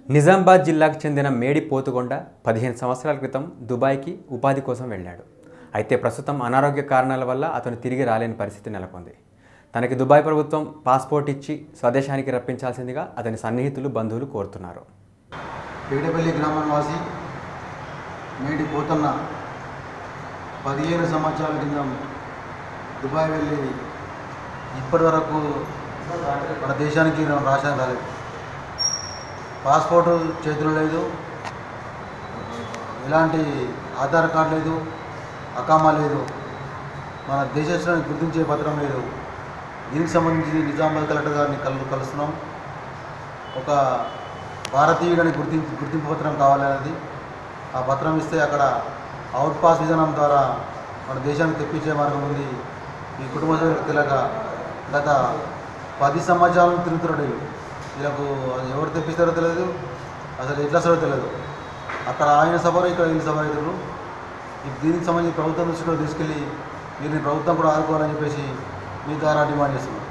నిజామాబాద్ జిల్లాకు చెందిన మేడి పోతుగొండ పదిహేను సంవత్సరాల క్రితం దుబాయ్కి ఉపాధి కోసం వెళ్ళాడు అయితే ప్రస్తుతం అనారోగ్య కారణాల వల్ల అతను తిరిగి రాలేని పరిస్థితి నెలకొంది తనకి దుబాయ్ ప్రభుత్వం పాస్పోర్ట్ ఇచ్చి స్వదేశానికి రప్పించాల్సిందిగా అతని సన్నిహితులు బంధువులు కోరుతున్నారు పేడపల్లి గ్రామం వాసి నేటి పోతున్న పదిహేను సంవత్సరాల కింద దుబాయ్ వెళ్ళి ఇప్పటి వరకు మన దేశానికి రాష్ట్రం రాలేదు పాస్పోర్ట్ చేతిలో లేదు ఎలాంటి ఆధార్ కార్డు లేదు అకామా లేదు మన దేశాన్ని గుర్తించే పత్రం లేదు దీనికి సంబంధించి నిజామాబాద్ కలెక్టర్ గారిని కలు కలుస్తున్నాం ఒక భారతీయుడని గుర్తింపు గుర్తింపు పత్రం కావాలనేది ఆ పత్రం ఇస్తే అక్కడ అవుట్ పాస్ విధానం ద్వారా మన దేశానికి తెప్పించే మార్గం ఉంది ఈ కుటుంబ సభ్యులకు తెలియక గత పది సంవత్సరాలు తిరుగుతున్నాడు వీళ్ళు వీళ్ళకు అది ఎవరు తెప్పిస్తారో తెలియదు అసలు ఎట్లా వస్తారో తెలియదు అక్కడ ఆయన సభలు ఇక్కడ వీళ్ళు సభ అవుతారు ఈ దీనికి సంబంధించి ప్రభుత్వం దృష్టిలో తీసుకెళ్ళి వీరిని ప్రభుత్వం కూడా ఆదుకోవాలని చెప్పేసి మీ ద్వారా డిమాండ్ చేస్తున్నాం